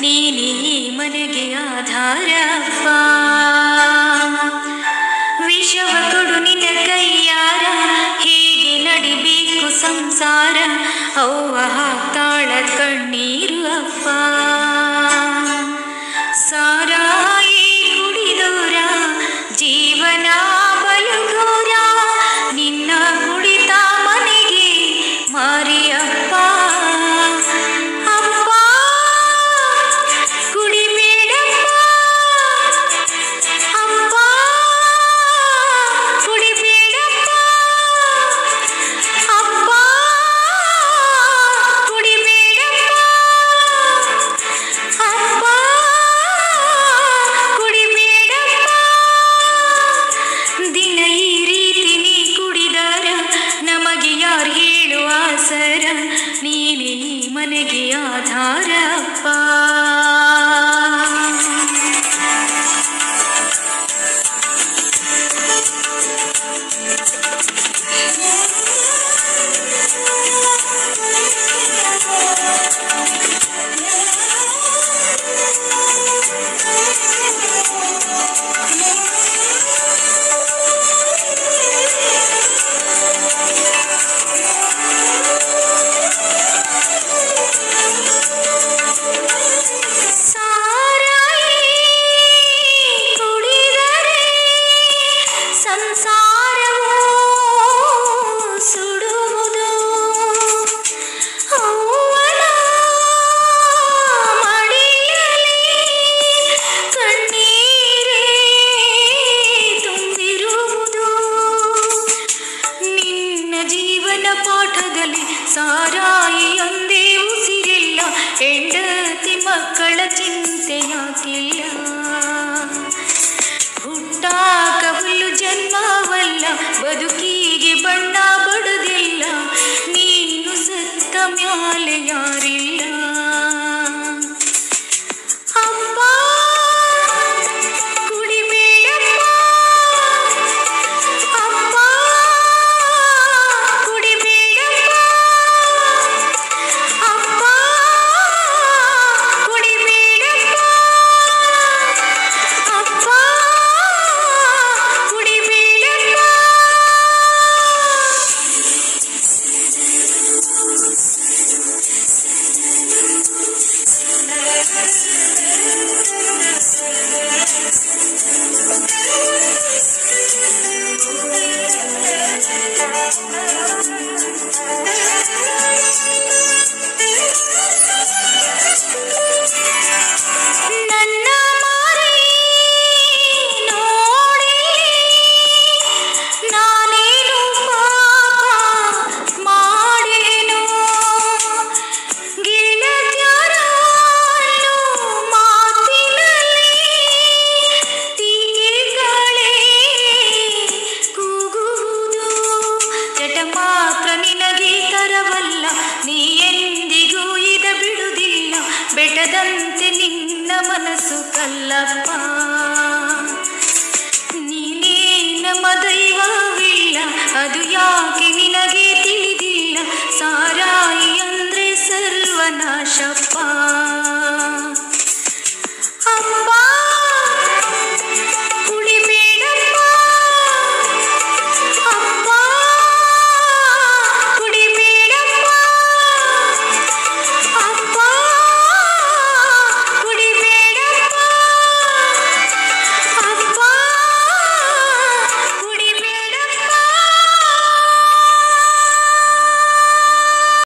ನೀನೇ ಮನೆಗೆ ಆಧಾರಪ್ಪ ವಿಷವ ಕೊಡು ನಿನ್ನ ಕೈಯಾರ ಹೀಗೆ ನಡಿಬೇಕು ಸಂಸಾರ ಅವ್ವ ಹಾಕ್ತಾಳ ಕಣ್ಣೀರು ಅಪ್ಪ ಸಾರಾಯಿ ಕುಡಿದೋರ ಜೀವನ ಬಲಗೋರ ನಿನ್ನ ಕುಡಿತ ಮನೆಗೆ ಮಾರಿಯಪ್ಪ ಅಪ್ಪ ಕುಡಿಬೇಡಪ್ಪ ಅಪ್ಪ ಕುಡಿಬೇಡಪ್ಪ ಅಪ್ಪ ಕುಡಿಬೇಡಪ್ಪ ಅಪ್ಪ ಕುಡಿಬೇಡಪ್ಪ ದಿನ ಈ ರೀತಿ ನೀ ಕುಡಿದಾರ ನಮಗೆ ಯಾರು ಹೇಳುವ ಸರ ನೀನೇ ಈ ಮನೆಗೆ ಆಧಾರಪ್ಪ ಸಾರಾಯಿ ಕುಡಿದರೆ ಸಂಸಾರವು ಸುಡುವುದು ಅವ್ವನ ಮಡಿಲಲ್ಲಿ ಕಣ್ಣೀರೇ ತುಂಬಿರುವುದು ನಿನ್ನ ಜೀವನ ಪಾಠದಲ್ಲಿ ಸಾರಾಯಿ ಒಂದೇ ಉಸಿರಿಲ್ಲ ಹೆಂಡತಿ ಮಕ್ಕಳ ಚಿಂತೆ ಯಾಕಿಲ್ಲ ಹುಟ್ಟಾಕ ಹುಲ್ಲು ಜನ್ಮವಲ್ಲ ಬದುಕಿಗೆ ಬಣ್ಣ ಬಡುದಿಲ್ಲ ನೀನು ಸತ್ತ ಮ್ಯಾಲೆ ಯಾರಿಲ್ಲ ಅಪ್ಪ ಕುಡಿಬೇಡಪ್ಪ ಅಪ್ಪ ಕುಡಿಬೇಡಪ್ಪ ಅಪ್ಪ ಕುಡಿಬೇಡಪ್ಪ ಅಪ್ಪ ಕುಡಿಬೇಡಪ್ಪ ನನ್ನ ಮಾರಿ ನೋಡಿ ನಾನೇನು ಪಾಪ ಮಾಡೇನು ಗೆಳತ್ಯರ ಮಾತಿನಲ್ಲಿ ತೀಗೆಗಳೇ ಕೂಗುವುದು ಚಟ ಮಾತ್ರ ನಿನಗೆ ತರವಲ್ಲ ನೀ ಎಂದಿಗೂ ಇದ ಬಿಡುವುದಿಲ್ಲ ಬೆಟ್ಟದಂತೆ ನಿನ್ನ ಮನಸ್ಸು ಕಲ್ಲಪ್ಪ ನೀನೇ ನಮ್ಮ ದೈವವಿಲ್ಲ ಅದು ಯಾಕೆ ನಿನಗೆ ತಿಳಿದಿಲ್ಲ ಸಾರಾಯಿ ಅಂದ್ರೆ ಸರ್ವನಾಶಪ್ಪ